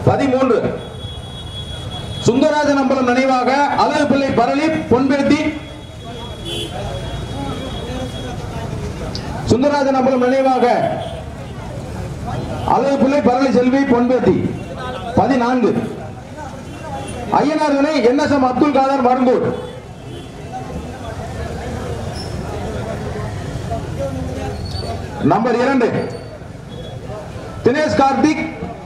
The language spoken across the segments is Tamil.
பதிமூன்று சுந்தரராஜன் அம்பலம் நினைவாக அழகு பிள்ளை பரளி பொன்பேத்தி சுந்தரராஜன் அம்பலம் நினைவாக அழகு பிள்ளை பரளி செல்வி பொன்பேத்தி பதினான்கு ஐயனார் வினை என்எஸ்எம் அப்துல் காதர் மருங்கூர் நம்பர் இரண்டு தினேஷ் கார்த்திக்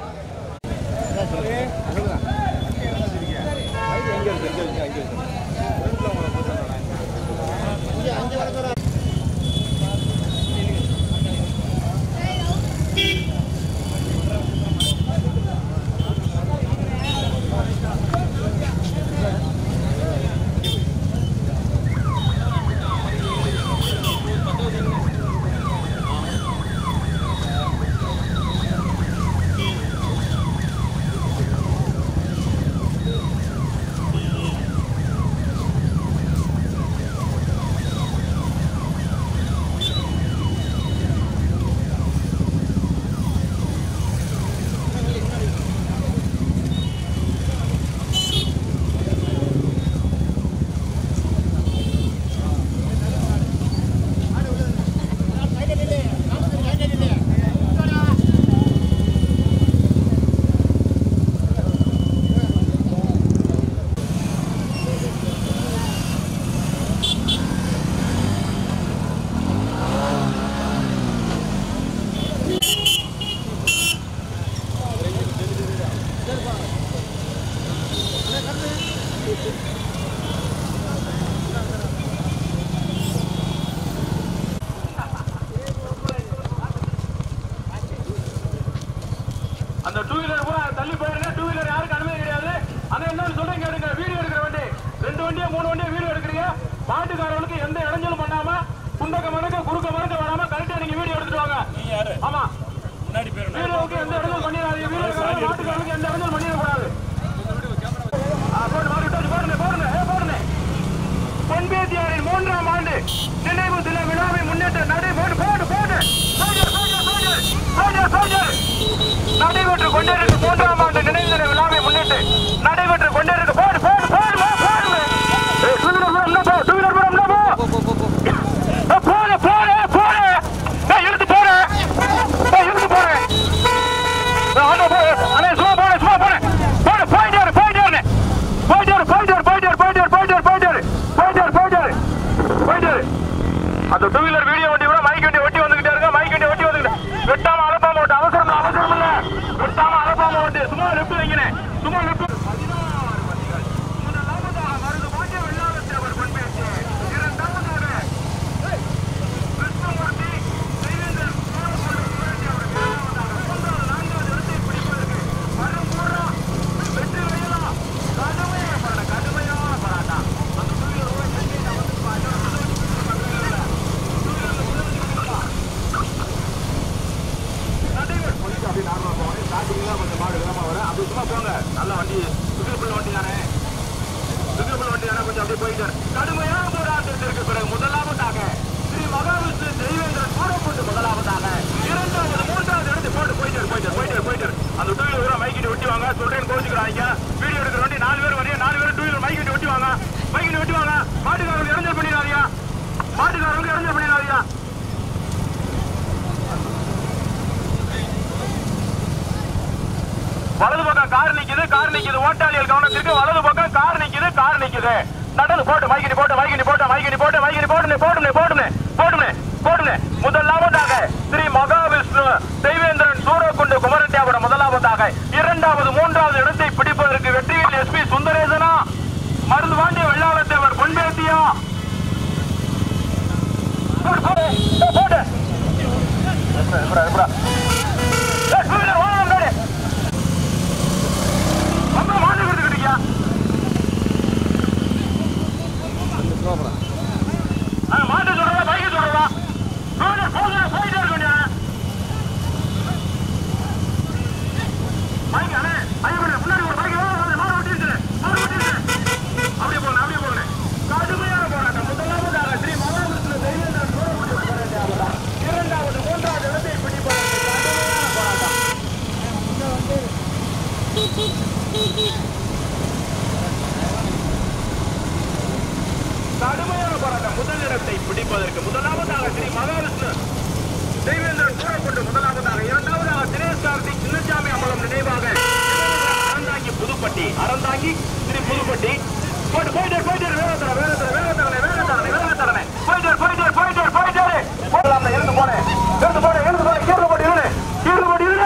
அந்த டூ வீலர் பூரா தள்ளி போயிருங்க டூ வீலர் யாருக்கும் அனுமதி கிடையாது ஆனா என்னன்னு சொல்றேன் கேளுங்க வீடியோ எடுக்கிற வண்டி ரெண்டு வண்டியா மூணு வண்டியா வீடியோ எடுக்கிறீங்க மாட்டுக்காரர்களுக்கு எந்த இடைஞ்சலும் பண்ணாம குண்டக்க மறக்க குறுக்க மறக்க வராம கரெக்டா நீங்க வீடியோ எடுத்துட்டு வாங்க ஆமா வீடியோவுக்கு எந்த இடைஞ்சலும் பண்ணிடாதீங்க வீடியோ மாட்டுக்காரர்களுக்கு எந்த இடைஞ்சலும் பண்ணிடக்கூடாது ஆ, போடு, மாடு விட்டாச்சு, போடுங்க, போடுங்க, ஏ, போடுங்க. பொன்பேத்தியாரின் மூன்றாம் ஆண்டு நினைவு தின விழாவை முன்னிட்டு நடை போடு போடு போடு போடு, போடு, போடு, போடு, போடு. நடைபெற்று கொண்டிருக்கும் மூன்றாம் ஆண்டு நினைவு தின விழாவை முன்னிட்டு நடைபெற்று கொண்டிருக்கும் போடு போடு போடு போ, போடு ஏய், two wheeler போடு, உள்ள போ, two wheeler போடு, உள்ள போ. ஏய், போடு, போடு, போடு. ஏய், இழுத்து போடு. ஏய், இழுத்து போடு. ஏய், ஆட்டோ போடு. அண்ணே, சும்மா போடு, சும்மா போடு. போடு, போயிட்டு இரு, போயிட்டு இரு. போயிட்டு இரு, போயிட்டு இரு, போயிட்டு இரு, போயிட்டு இரு, போயிட்டு இரு, போயிட்டு இரு. போயிட்டு இரு, போயிட்டு இரு. போயிட்டு இரு. அந்த டூ வீலர் வீடியோ வண்டி கூட மைக் வண்டி ஒட்டி வந்துகிட்டே இருக்க மைக் வண்டி ஒட்டி வந்துகிட்டு வெட்டாம அலப்பாம ஓட்டு அவசரம் இல்ல, அவசரம் இல்ல வெட்டாம அலப்பாம ஓட்டு சும்மா லெஃப்ட் வைங்கனே சும்மா லெஃப்ட் நல்ல வண்டி சுற்றுப்புற வண்டி தானே சுற்றுப்புற வண்டி தானே கொஞ்சம் அப்படியே போயிட்டு இரு. கடுமையான போராட்டத்திற்கு பிறகு முதலாவதாக ஸ்ரீ மகாவிஷ்ணு தெய்வேந்திரன் கூறப்பட்டு முதலாவதாக இரண்டாவது மூன்றாவது இடத்து போட்டு போயிட்டு இரு, போயிட்டு இரு, போயிட்டு இரு, போயிட்டு இரு. அந்த டூ வீலர் மைக்கிட்டு ஒட்டி வாங்க சொல்றேன் கோச்சுக்கிறாங்க வீடியோ எடுக்கிற வண்டி நாலு பேர் வரையும் நாலு பேர் டூ வீலர் மைக்கிட்டு ஒட்டி வாங்க மைக்கிட்டு ஒட்டி வாங்க மாட்டுக்காரங்க இறஞ்சல் பண்ணிடாதீங்க மாட்டுக்காரங்க இறஞ்சல் பண்ணிடாதீங்க வலது பக்கம் கார் நிக்குது கார் நிக்குது ஓட்டாளியல் கவனத்திற்கு வலது பக்கம் கார் நிக்குது கார் நிக்குது நடந்து போட்டு மைக்கினி போட்டு மைக்கினி போட்டு மைக்கினி போட்டு மைக்கினி போட்டுனே போட்டுனே போட்டுனே போட்டுனே போட்டுனே முதலாவதாக ஸ்ரீ மகாவிஷ்ணு தெய்வேந்திரன் சூரக்குண்டு குமரட்டியாபுரம் முதலாவதாக இரண்டாவது மூன்றாவது இடத்தை பிடிப்பதற்கு வெற்றியில் எஸ்பி சுந்தரேசனா மருந்து வாண்டிய வெள்ளாளத்தேவர் பொன்பேத்தியா போடு, போடு, ஏய், போடு. எப்படா, எப்படா, எப்படா. ஏய், two wheeler வாங்க முன்னாடி. ரொம்ப மாட்டு கொடுத்துக்கிட்டீங்க மாட்டு சொல்றதா பைக்கு சொல்றதா போயிட்டு போயிட்டு போயிட்டே இருக்க வேண்டிய பைக் அண்ணே ஐயா முன்னாடி ஒரு பைக் மாடு ஓட்டிட்டு மாடு ஓட்டிட்டு அப்படியே போகணும் அப்படியே போகணும் கடுமையான போராட்டம் முதலாவதாக ஸ்ரீ மகாவிஷ்ணு தெய்வேந்திரன் சோழமுடி போராட்டம் இரண்டாவது மூன்றாவது இடத்தை பிடிப்பதற்கு கடுமையான போராட்டம் முதலிடத்தை பிடிப்பதற்கு முதலாவதாக ஸ்ரீ மகாவிஷ்ணு தெய்வேந்திரன் சூழக்கொண்டு முதலாவதாக இரண்டாவதாக தினேஷ் கார்த்திக் சின்னசாமி அம்பலம் நினைவாக அறந்தாங்கி புதுப்பட்டி அறந்தாங்கி ஸ்ரீ புதுப்பட்டி போயிட்டு போயிட்டு போயிட்டு வேகத்தர வேகத்தர வேகத்தரனை வேகத்தரனை வேகத்தரனை போயிட்டு போயிட்டு போயிட்டு போயிட்டு போகலாம் எழுந்து போனேன் எழுந்து போனேன் எழுந்து போனேன் கீழே போட்டு இரு கீழே போட்டு இரு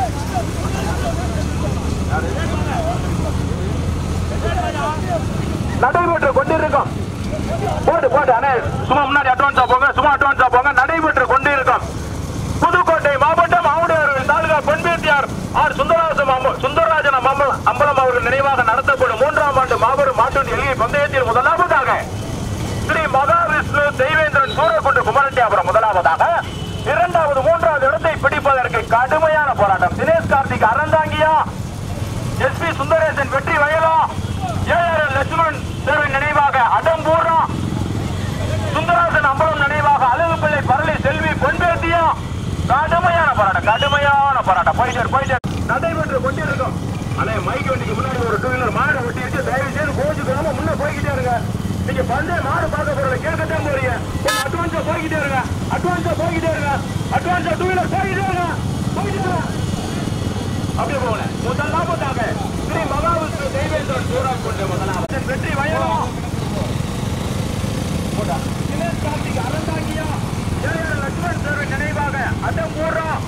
நடைபெற்று கொண்டிருக்கும் போட்டு போட்டு அண்ணே சும்மா முன்னாடி அட்வான்ஸா போங்க சும்மா அட்வான்ஸா போங்க நடைபெற்று கொண்டிருக்கும் புதுக்கோட்டை மாவட்டம் ஆவுடையார் தாலுகா பெண்பேத்தியார் ஆர் சுந்தரராஜன் அம்ப- சுந்தரராஜன் அம்பலம் அம்பலம் அவர்கள் நினைவாக நடத்தப்படும் மூன்றாம் ஆண்டு மாபெரும் மாட்டு எளிய பந்தயத்தில் முதலாவதாக ஸ்ரீ மகாவிஷ்ணு தெய்வேந்திரன் சூரக்குண்டு குமரட்டியாபுரம் முதலாவதாக இரண்டாவது மூன்றாவது இடத்தை பிடிப்பதற்கு கடுமையான போராட்டம் தினேஷ் கார்த்திக் அறந்தாங்கியா எஸ் பி சுந்தரேசன் வெற்றி வயலா ஏஆர் லட்சுமணன் தேர்வின் நினைவாக அடம்பூரா சுந்தராசன் அம்பலம் நினைவாக அழகு பிள்ளை பரளி செல்வி பொன்பேத்தியா கடுமையான போராட்டம் கடுமையான போராட்டம் போயிட்டு போயிட்டு நடைபெற்று கொண்டிருக்கும் அண்ணே மைக் வண்டிக்கு முன்னாடி ஒரு டூ வீலர் மாடு ஒட்டி இருக்கு தயவு செய்து கோச்சுக்காம முன்ன போய்கிட்டே இருங்க நீங்க பந்தய மாடு பார்க்க போறத கேட்கத்தான் போறீங்க கொஞ்சம் அட்வான்ஸா போய்கிட்டே இருங்க அட்வான்ஸா போய்கிட்டே இருங்க அட்வான்ஸா டூ வீலர் போய்கிட்டே இருங்க போய்கிட்டே இருங்க அப்படியே போகல முதலாவதாக ஸ்ரீ மகாவிஷ்ணு தெய்வேந்திரன் சூறாக் கொண்ட முதலாவது வெற்றி வயலும் தினேஷ் கார்த்திக் அறந்தாங்கியா ஏழு லட்சுமணன் தேர்வு நினைவாக அடம் போடுறோம்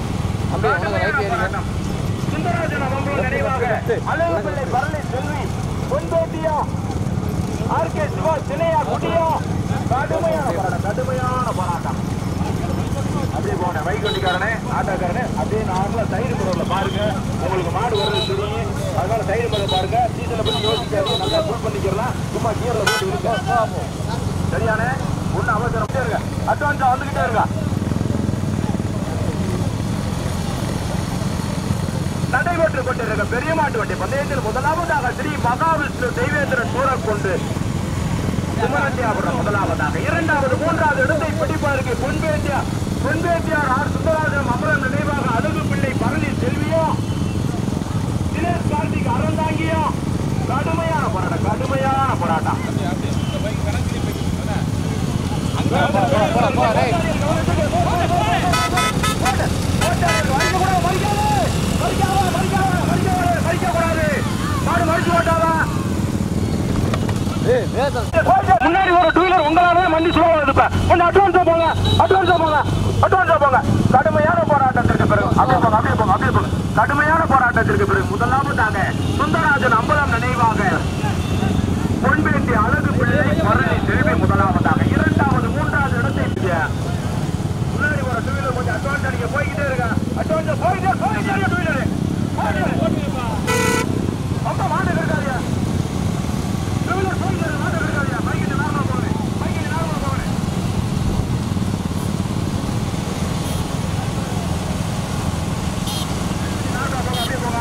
சுந்தரராஜன் அவங்களும் நினைவாக அழகு பிள்ளை பரளி செல்வி பொன்பேட்டியா ஆர் கே சிவா சினையா குட்டியா கடுமையான போராட்டம் கடுமையான போராட்டம் அப்படியே போன வைகொண்டிக்காரனே ஆட்டோக்காரனே அப்படியே நார்மலா சைடு மிரர்ல பாருங்க உங்களுக்கு மாடு வர்றது தெரியும் அதனால சைடு மிரர் பாருங்க டீசலை பத்தி யோசிக்காது நல்லா ஃபுல் பண்ணிக்கலாம் சும்மா கியர்ல போட்டு இருக்க சரியானே ஒண்ணு அவசரம் இருங்க அட்வான்ஸா வந்துகிட்டே இருங்க நடைபெற்று கொண்டிருக்க பெரிய மாட்டு வண்டி பந்தயத்தில் முதலாவதாக ஸ்ரீ மகாவிஷ்ணு தெய்வேந்திரன் சூரக்கொண்டு குமரட்டியாபுரம் முதலாவதாக இரண்டாவது மூன்றாவது இடத்தை பிடிப்பதற்கு பொன்பேட்டியா பொன்பேட்டியார் ஆர் சுந்தராஜன் அமரம் நினைவாக அழகு பிள்ளை பரளி செல்வியும் தினேஷ் கார்த்திக் அறந்தாங்கியும் கடுமையான போராட்டம் கடுமையான போராட்டம் முன்னாடி ஒரு டூ வீலர் உங்களால மண்டி சுலபம் எடுப்பேன் கொஞ்சம் அட்வான்ஸா போங்க அட்வான்ஸா போங்க அட்வான்ஸா போங்க கடுமையான போராட்டத்திற்கு பிறகு அப்படியே போங்க அப்படியே போங்க அப்படியே போங்க கடுமையான போராட்டத்திற்கு பிறகு முதலாவதாக சுந்தரராஜன் அம்பலம் நினைவாக பொன்பேட்டி அழகு பிள்ளை மரணி செல்வி முதலாவதாக இரண்டாவது மூன்றாவது இடத்தை பிடிக்க. முன்னாடி ஒரு டூ வீலர் கொஞ்சம் அட்வான்ஸ் அடிக்க போய்கிட்டே இருக்க அட்வான்ஸ் போயிட்டே போயிட்டே இருக்க டூ வீலர் ரொம்ப மாடு இருக்காதியா டூ வீலர் போயிட்டே இருக்க மாடு இருக்காதியா பைக்கிட்டு நார்மலா போகணும் பைக்கிட்டு நார்மலா போகணும் நார்மலா போங்க அப்படியே போங்க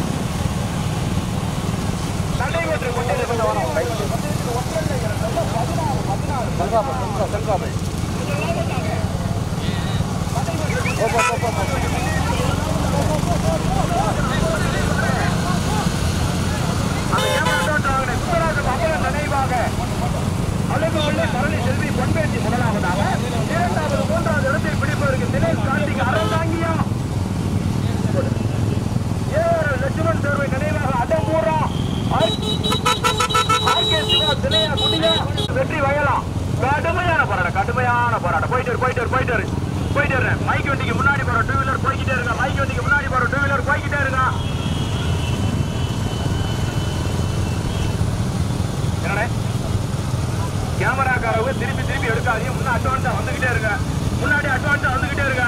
நடைபெற்று கொண்டிருக்கிற வரம் அந்த ஏமாற்றோட்ட வாங்கின சுந்தராஜன் அமரன் நினைவாக அழகு வெள்ளை பரணி செல்வி பொன்பேட்டி முதலாவதாக இரண்டாவது மூன்றாவது இடத்தில் பிடிப்பதற்கு தினேஷ் கார்த்திக் அறந்தாங்கியா ஏஆர் லட்சுமண் தேர்வை நினைவாக அடம்பூரா ஆர்கே சிவா தினையா குடியா வெற்றி வயலாம் கடுமையான போராட்டம் கடுமையான போராட்டம் போயிட்டு இரு, போயிட்டு இரு, போயிட்டு இரு. போயிட்டு இரு. மைக் வண்டிக்கு முன்னாடி போற டூ வீலர் போய்கிட்டே இருங்க மைக் வண்டிக்கு முன்னாடி போற டூ வீலர் போய்கிட்டே இருங்க என்னடே கேமராக்காரவங்க திருப்பி திருப்பி எடுக்காதீங்க முன்ன அட்வான்ஸா வந்துகிட்டே இருங்க முன்னாடி அட்வான்ஸா வந்துகிட்டே இருங்க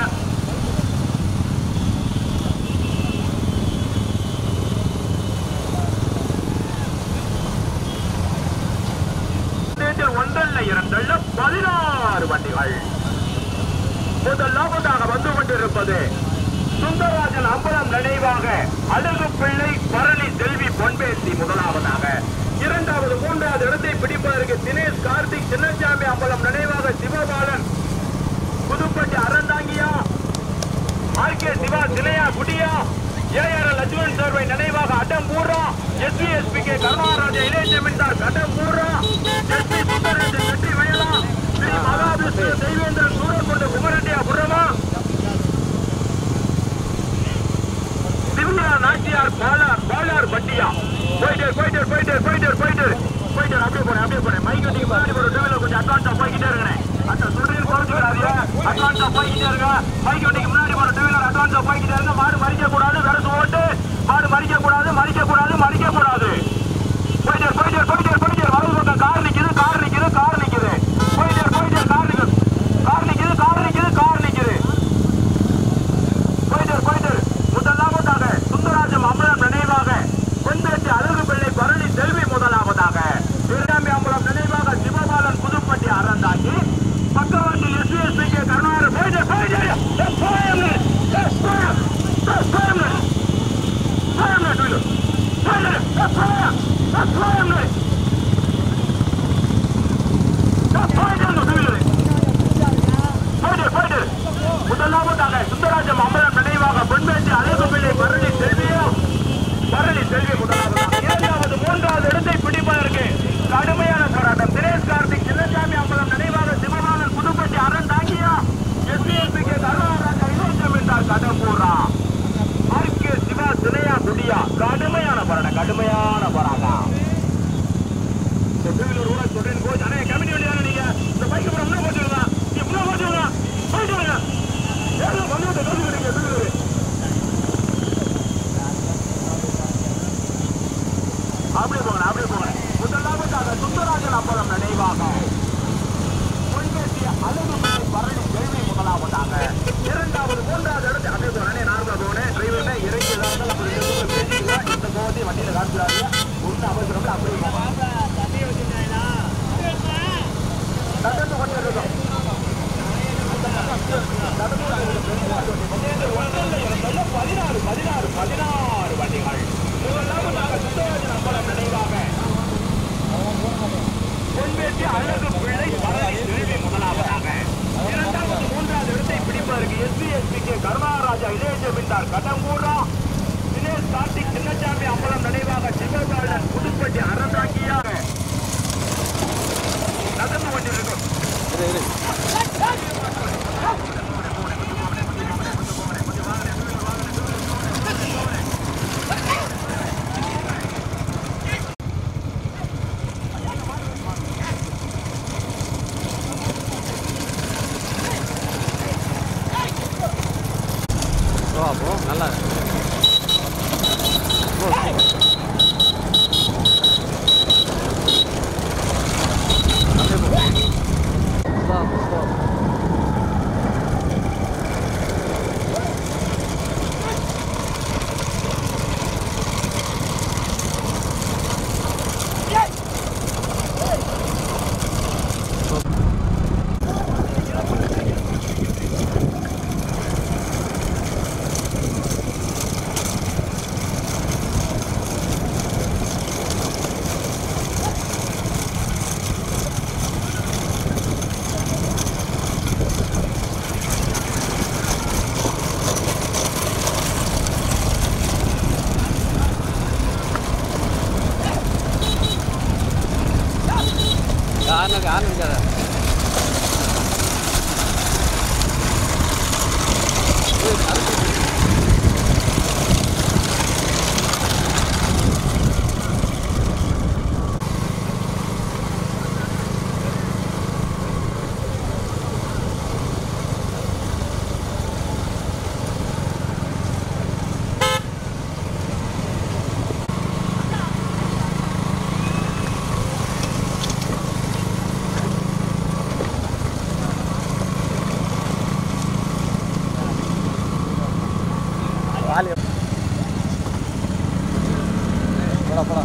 தேர்தல் ஒன்றல்ல இரண்டல்ல பதினாறு வண்டிகள் முதலாவதாக வந்து கொண்டிருப்பது சுந்தரராஜன் அம்பலம் நினைவாக அழகு பிள்ளை பரணி செல்வி பொன்பேசி முதலாவதாக இரண்டாவது மூன்றாவது இடத்தை பிடிப்பதற்கு தினேஷ் கார்த்திக் சின்னசாமி அம்பலம் நினைவாக சிவபாலன் புதுப்பட்டி அறந்தாங்கியா ஆர் கே சிவா சிலையா குடியா ஏஆர் லட்சுமண் சேர்வை நினைவாக Adambur SP SP K Karunaraja இளைய ஜமீன்தார் கடம்பூரா எஸ்பி சுந்தரேசன் வெற்றி வயலா ஸ்ரீ மகாவிஷ்ணு தெய்வேந்திரன் சூரக்கொண்டு குமரண்டியா புறமா திவ்யா நாச்சியார் பாலார் பாலார் பட்டியா போயிட்டு போயிட்டு போயிட்டு போயிட்டு போயிட்டு போயிட்டு அப்படியே போனேன் அப்படியே போனேன் மைக் கட்டிக்கு முன்னாடி ஒரு டூவீலர் கொஞ்சம் அட்வான்ஸா போய்கிட்டே இருக்கிறேன் அந்த சொல்றீங்க குறைஞ்சுக்கிறாதீங்க அட்வான்ஸா போய்கிட்டே இருங்க மைக் கட்டிக்கு முன்னாடி ஒரு டூவீலர் அட்வான்ஸா போய்கிட்டே இருங்க மாடு மறிக்க கூடாது வரசு ஓட்டு மாடு மறிக்க கூடாது மறிக்க கூடாது மறிக்க கூடாது போயிட்டு போயிட்டு போயிட்டு போயிட்டு வலது பக்கம் கார் நிக்குது கார் நிக்குது கார் நிக்குது போயிட்டு போயிட்டு கார் நிக்குது கார் நிக்குது கார் நிக்குது கார் நிக்குது போயிட்டு போயிட்டு முதலாவதாக சுந்தராஜம் அம்பலம் நினைவாக பொன்பேட்டி அழகு பிள்ளை பரணி செல்வி முதலாவதாக இரண்டாம் அம்பலம் நினைவாக சிவபாலன் புதுப்பட்டி அறந்தாக்கி பக்கவாட்டில் எஸ்பிஎஸ்பி கே கருணாகர் போயிட்டு போயிட்டு ஏய், போயம்னு. ஏய், போயம். ஏய், போயம்னு. போயம்னு, டூவீலர். போயிட்டு. ஏய், போயம். ஏய், போயம்னு. ஏய், போயிட்டு, டூவீலர். போயிட்டு போயிட்டு முதலாவதாக சுந்தராஜம் அம்பலம் நினைவாக பொன்பேட்டி அழகு பிள்ளை பரணி செல்வியோ பரணி செல்வி முதலாவதாக இரண்டாவது மூன்றாவது இடத்தை பிடிப்பதற்கு கடுமையான போராட்டம் தினேஷ் கார்த்திக் சின்னசாமி அம்பலம் நினைவாக சிவபாலன் புதுப்பட்டி அரண் தாங்கியா எஸ்பிஎஸ்பி கே கருணாராஜ் ஐரோஜம் என்றார் கடம்பூரா ஆர்கே சிவா சினையா குடியா கடுமையான போராட்டம் கடுமையான போராட்டம் இந்த டூவீலர் ஊரா சொல்றேன் கோச் அண்ணே கமிட்டி வண்டிதானே நீங்க இந்த பைக் அப்புறம் முன்ன போட்டுருங்க நீ முன்ன போட்டுருங்க போயிட்டு வாங்க ஏதோ வந்து விட்டு கல்வி கிடைக்க டூவீலர் அப்படியே போங்க அப்படியே போங்க முதலாவதாக சுந்தராஜன் அப்பளம் நினைவாக பொன்வேசிய அழகு பிள்ளை பரணி கேள்வி முதலாவதாக இரண்டாவது மூன்றாவது இடத்தை அப்படியே போனே நார்மலா போனேன் டிரைவர்ல இறங்கி ஏதாவது அப்படி இருந்து பேசிக்கலாம் இந்த கோவத்தை வண்டியில காமிக்கிறாங்க ஒன்றும் அவசரம் அப்படியே போங்க நடந்து கொண்டிருக்கிறோம் பதினாறு பதினாறு பதினாறு வண்டிகள் முதலாவதாக சுந்தரராஜன் அம்பலம் நினைவாக பொன்வேட்டி அழகு பிள்ளை பரணி செல்வி முதலாவதாக இரண்டாவது மூன்றாவது இடத்தை பிடிப்பதற்கு எஸ்பி எஸ்பி கே கருணாராஜா இளைய ஜமீன்தார் கடம்பூரா தினேஷ் கார்த்திக் சின்னசாமி அம்பலம் நினைவாக சிவபாலன் புதுப்பட்டி அறந்தாக்கியாக நடந்து கொண்டிருக்கும் ஓ அப்போ நல்லா இருக்கு ஓ, அப்படியே போ. வா, போ. யாருன்னு யாருன்னு இருக்காத வாலி போடா போடா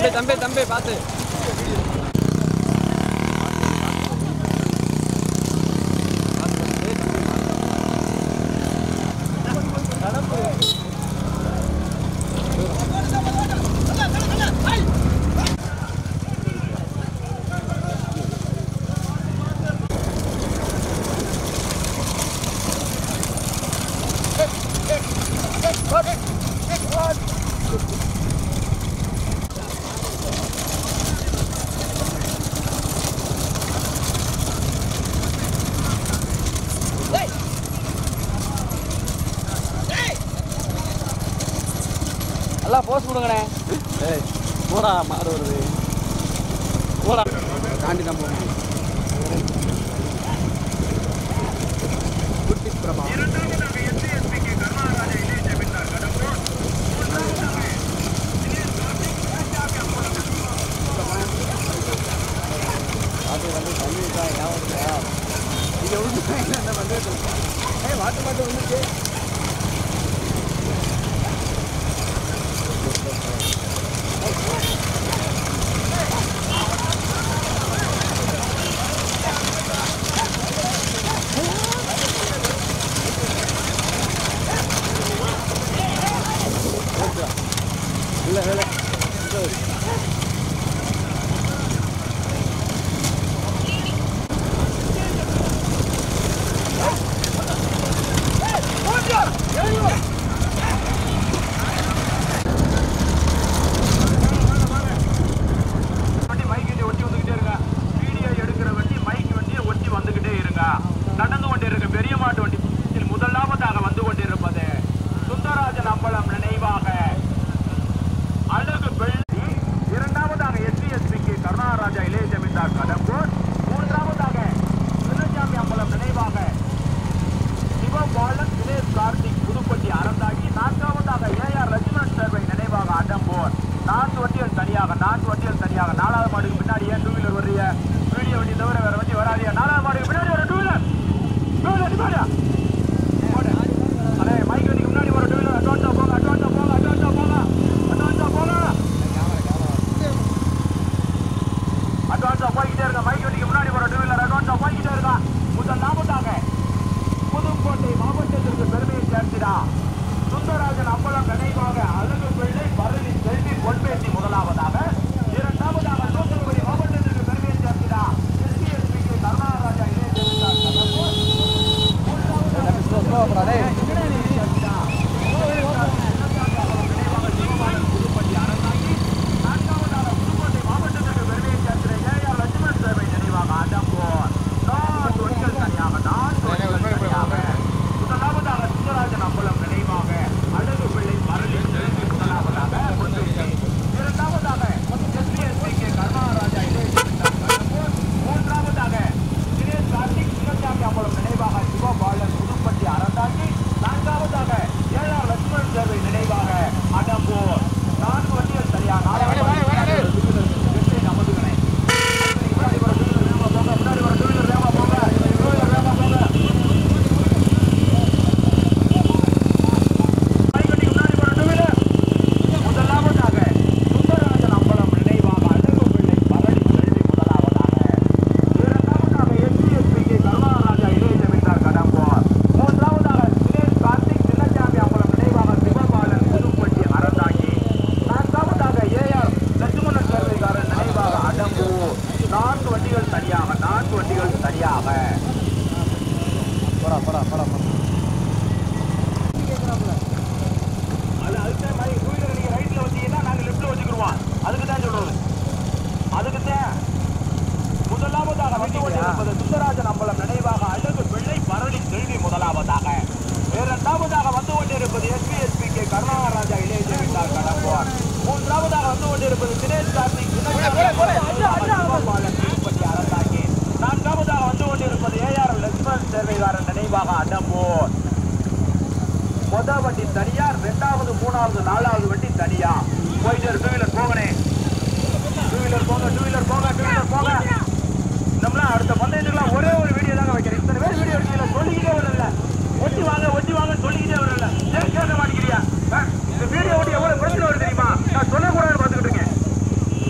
தம்பி தம்பி தம்பி பார்த்து நல்லா போஸ்ட் கொடுங்கண்ணே ஏய் போடா மாடு வருது போடா தாண்டி தான் போகணும் குட்டி பிரபா அது வந்து தண்ணி தான் ஞாபகம் இது ஒன்று என்ன பண்ணுறது ஏய் வாட்டு மாட்டு வந்துச்சு இல்லை வேலை வண்டி மைக் வண்டி ஒட்டி வந்துகிட்டே இருங்க வீடியோ எடுக்கிற வண்டி மைக் வண்டியை ஒட்டி வந்துகிட்டே இருங்க நடந்து கொண்டிருக்க பெரிய மாட்டு வண்டி இதில் முதலாவதாக வந்து கொண்டிருப்பது சுந்தரராஜன் அம்பலம் நினைவாக அழகு வெள்ளி இரண்டாவதாக எஸ்பிஎஸ்பிக்கு கருணாராஜா இளைய ஜமீன்தார் கடம்பூர் மூன்றாவதாக சின்னசாமி அம்பலம் நினைவாக சிவபாலன் தினேஷ் கார்த்திக் புதுப்பட்டி அறந்தாகி நான்காவதாக ஏஆர் லட்சுமணன் சேர்வை நினைவாக அடம்போர் நான்கு வண்டிகள் தனியாக நான்கு வண்டிகள் தனியாக நாலாவது மாடுக்கு பின்னாடி ஏன் டூ வீலர் வர்றீங்க வீடியோ வண்டி தவிர வேற வண்டி வராதியா நாலாவது மாடுக்கு பின்னாடி வர டூ வீலர் டூ வீலர் நிப்பாடியா அடே மைக் வண்டிக்கு முன்னாடி வர டூ வீலர் அட்வான்ஸா போங்க அட்வான்ஸா போங்க அட்வான்ஸா போங்க அட்வான்ஸா போங்க அட்வான்ஸா போய்கிட்டே இருங்க மைக் வண்டிக்கு முன்னாடி வர டூ வீலர் அட்வான்ஸா போய்கிட்டே இருங்க முதல் நாமதாக புதுக்கோட்டை மாவட்டத்திற்கு பெருமையை சேர்த்திடா சுந்தரராஜன் அப்பளம் நினைவாக அழகு பிள்ளை பரளி செல்வி பொன்பேசி முதலாவதாக இரண்டாவதாக தூத்துக்குடி மாவட்டத்திற்கு பெருமையை சேர்த்திடா எஸ்பிஎஸ்பிக்கு கருணாராஜா இளைய ஜெயலலிதா கடம்பூர். மூன்றாவதாக பெருமையை சேர்த்திடா. புதுப்பட்டி அரசாங்கி நான்காவதாக புதுக்கோட்டை மாவட்டத்திற்கு பெருமையை சேர்த்திட ஏஆர் லட்சுமணன் சேவை நினைவாக அடம்போர் நான்கு வண்டிகள் தனியாக நான்கு வண்டிகள் தனியாக முதலாவதாக சுந்தரராஜன் அம்பலம் நினைவாக அழகு பிள்ளை மரளி செல்வி முதலாவதாக பொன்வேசி. இரண்டாவதாக எஸ்பிஎஸ்பிக்கு கருணாராஜா இளைய ஜெயலலிதா கடம்பூர். மூன்றாவதாக தினேஷ் கார்த்திக் சிவசாமி அம்பலம் நினைவாக சிவபாலன் புதுப்பட்டி அறந்தாங்கி நான்காவதாக ஏஆர் லட்சுமணன் சேவை நினைவாக அடம்பூர் நான்கு வண்டிகள் சரியா நாலாவது வெற்றி நமதுகனை முன்னாடி வர டூ வீலர் வேகமா போங்க முன்னாடி வர டூ வீலர் வேகமா போங்க டூ வீலர் வேகமா போங்க மைக்கடிக்கு முன்னாடி போற டூ வீலர் முதலாவதாக சுந்தரராஜன் அம்பலம் நினைவாக அழகு பிள்ளை பரளி செல்வி முதலாவதாக இரண்டாவதாக எஸ்பிஎஸ்பிக்கு கருணாராஜா இளைய ஜமீன்தார் கடம்போர் மூன்றாவதாக தினேஷ் கார்த்திக் சின்னசாமி அம்பலம் நினைவாக சிவபாலன் புதுப்பட்டி அறந்தாங்கி நான்காவதாக ஏஆர் லட்சுமணன் சேர்வைக்காரன் நினைவாக அடம்பூர் நான்கு வண்டிகள் தனியாக நான்கு வண்டிகள் தனியாக போடா போடா போடா போடா அது அதுக்கு மாதிரி டூ வீலர் நீங்க ரைட்ல வச்சீங்கன்னா நாங்க லெஃப்ட்ல வச்சுக்கிடுவோம் அதுக்கு தான் சொல்றது அதுக்கு தான் முதலாவதாக வந்து கொண்டிருப்பது சுந்தரராஜன் அம்பலம் நினைவாக அழகு பிள்ளை பரளி செல்வி முதலாவதாக இரண்டாவதாக வந்து கொண்டிருப்பது எஸ்பிஎஸ்பி கே கருணாராஜா இளைய ஜெயலலிதார் கடம்பூர் மூன்றாவதாக வந்து கொண்டிருப்பது தினேஷ் கார்த்திக் சிவபாலன் திருப்பதி அரசாங்கி நான்காவதாக வந்து கொண்டிருப்பது ஏஆர் லட்சுமணன் சேர்வைகாரன் நினைவாக அடம்பூர் முத வண்டி தனியா ரெண்டாவது மூணாவது நாலாவது வண்டி தனியா போயிட்டு டூ வீலர் போகணே டூ வீலர் போங்க டூ வீலர் போங்க டூ வீலர் போங்க நம்மளாம் அடுத்த பந்தயத்துக்குலாம் ஒரே ஒரு வீடியோ தாங்க வைக்கிறேன் இத்தனை பேர் வீடியோ எடுக்கல சொல்லிக்கிட்டே வரல ஒட்டி வாங்க ஒட்டி வாங்க சொல்லிக்கிட்டே வரல ஏன் கேட்க மாட்டேங்கிறியா ஆ, இந்த வீடியோ ஓட்டி எவ்வளவு பிரச்சனை வருது தெரியுமா நான் சொல்லக்கூடாதுன்னு பார்த்துக்கிட்டு இருக்கேன்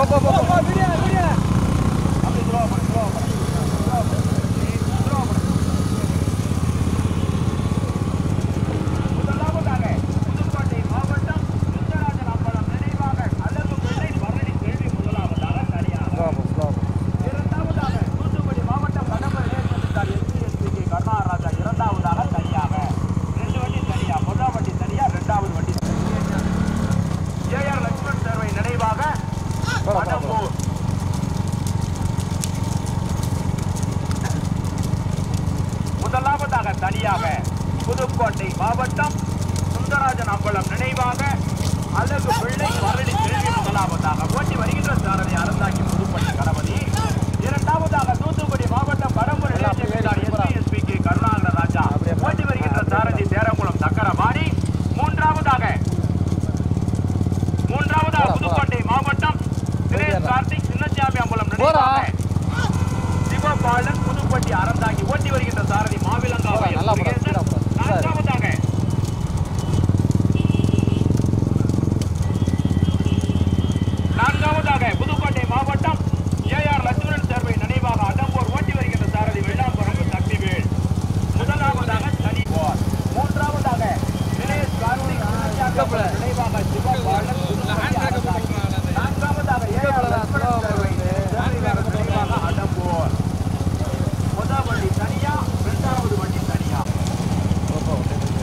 போ போ போ வீடியோ வீடியோ அப்படி ஸ்லோவா பண்ணு ஸ்லோவா பண்ணு ஸ்லோவா பண்ணு ஸ்லோவா பண்ணு முதலாவதாக புதுக்கோட்டை மாவட்டம் சுந்தரராஜன் அம்பலம் நினைவாக அழகு பிள்ளை பரணி கேள்வி முதலாவதாக சரியாக ஸ்லோ போ ஸ்லோ போ இரண்டாவதாக தூத்துக்குடி மாவட்டம் கடம்பர் இளைஞர் எஸ்பிஎஸ்பிக்கு கருணாராஜா இரண்டாவதாக சரியாக ரெண்டு வண்டி சரியா முதல் வண்டி சரியா ரெண்டாவது வண்டி ஏஆர் லட்சுமண் சேர்வை நினைவாக கடம்பூர் முதலாவதாக தனியாக புதுக்கோட்டை மாவட்டம் சுந்தரராஜன் அம்பலம் நினைவாக அழகு பிள்ளை மரளி கேள்வி முதலாவதாக ஓட்டி வருகின்ற சாரதி அறந்தாக்கி புதுப்பட்டி கணபதி இரண்டாவதாக தூத்துக்குடி மாவட்டம் கடம்பூர் எஸ்பி கே கருணாகர ராஜா ஓட்டி வருகின்ற சாரதி தேரங்குளம் சக்கரபாணி மூன்றாவதாக மூன்றாவதாக புதுக்கோட்டை மாவட்டம் தினேஷ் கார்த்திக் சின்னசாமி அம்பலம் நினைவாக சிவபாலன் புதுப்பட்டி அறந்தாங்கி ஓட்டி வருகின்ற சாரதி மாவிலங்காவை போடா, நல்லா போடா, முருகேசன். ஸ்பீடா போடா. நான்காவதாக நான்காவதாக புதுக்கோட்டை மாவட்டம் ஏஆர் லட்சுமணன் சேர்வை நினைவாக அடம்பூர் ஓட்டி வருகின்ற சாரதி வெள்ளாம்பரம்பு சக்திவேல் முதலாவதாக தனிபோர் மூன்றாவதாக தினேஷ் கார்த்திக் சின்னசாமி நினைவாக சிவபாலன் புதுப்பட்டி அறந்தாங்கி. நான்காவதாக ஏஆர் லட்சுமணன் சேர்வை நினைவாக அடம்பூர் முதல் வண்டி தனியா இரண்டாவது வண்டி தனியா போ போ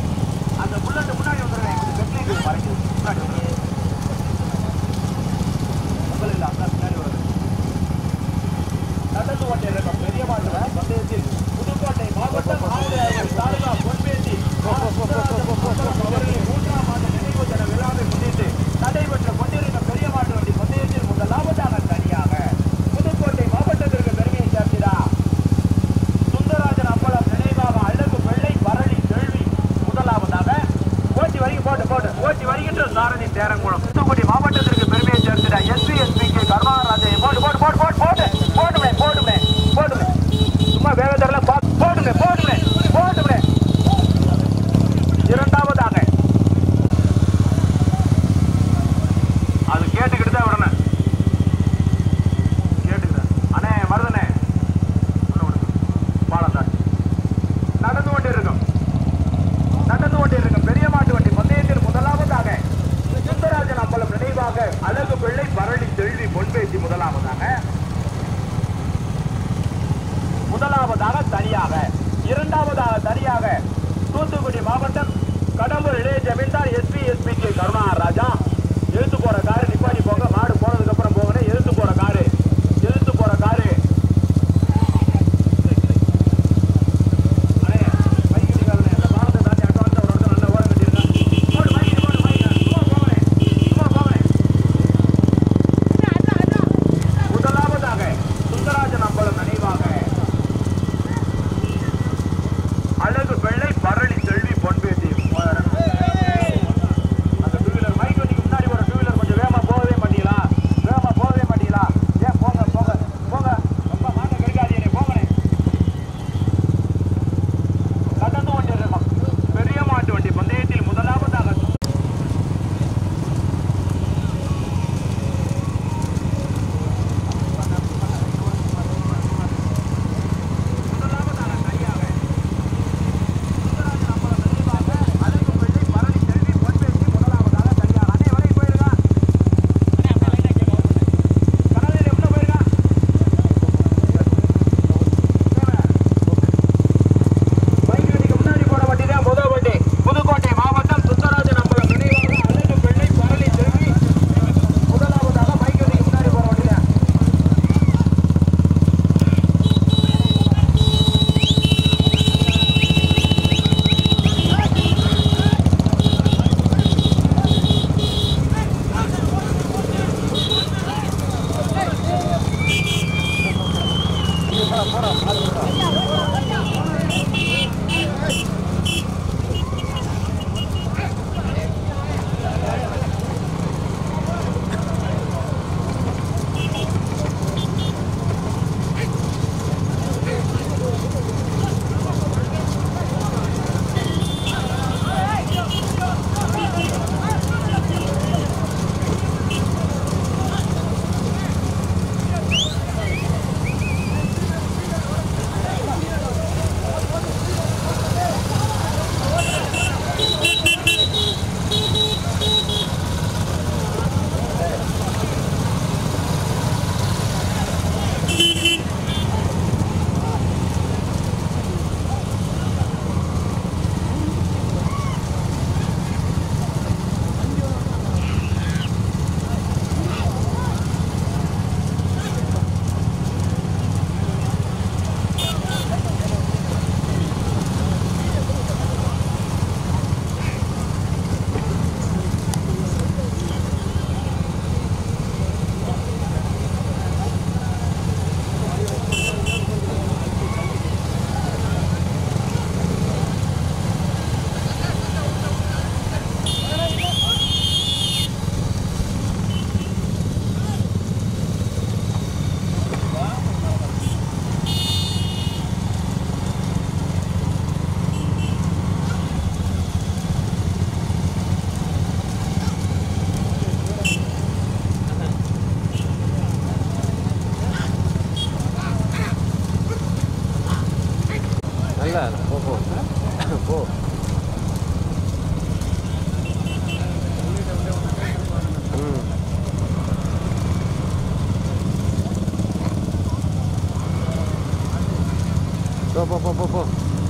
போ போ போ போ போ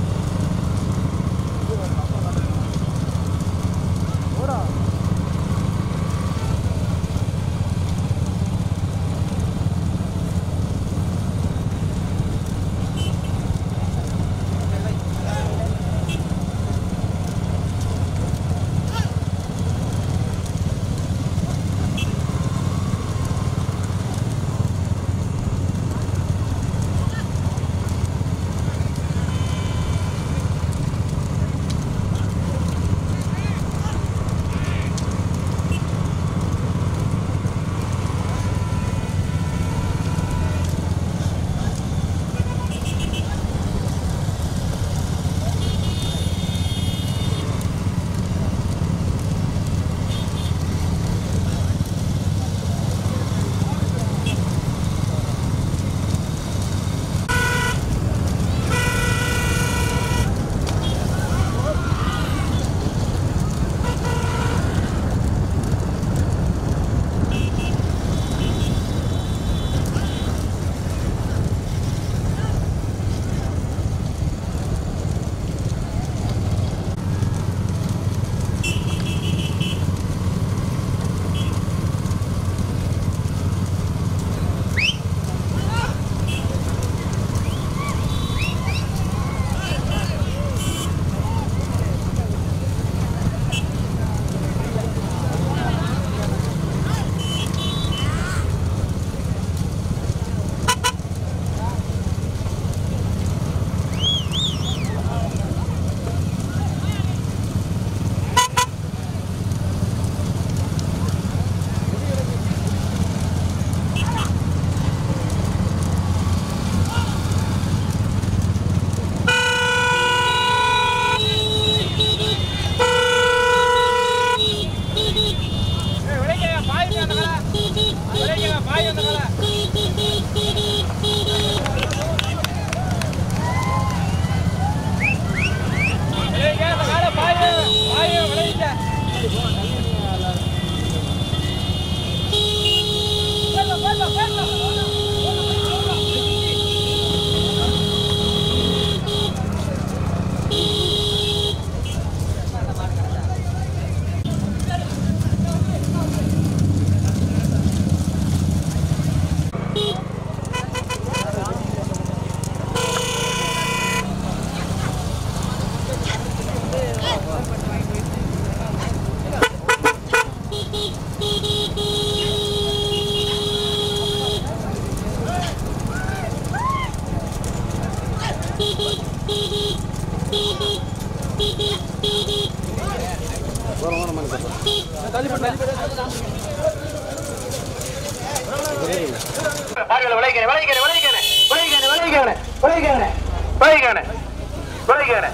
பாருங்கள் விளைக்கிறேன் விளைக்கிறேன் விளைக்கிறேன் விளைக்கிறேன் விளைக்கிறேன் விளைக்கிறேன் விளைக்கிறேன் விளைக்கிறேன்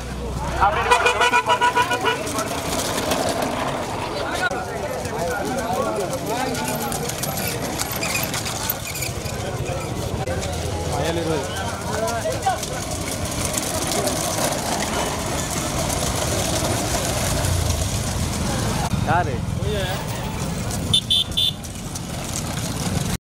யாரு